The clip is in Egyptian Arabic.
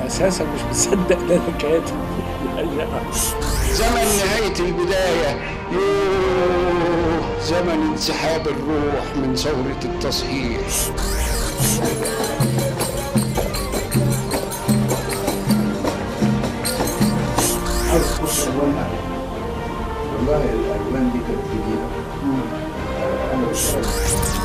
انا اساسا مش مصدق ده انا كاتب زمن نهاية البداية يوه زمن انسحاب الروح من ثورة التصحيح عايز تخش الوان عليها والله الالوان دي كانت جديده انا بشتغل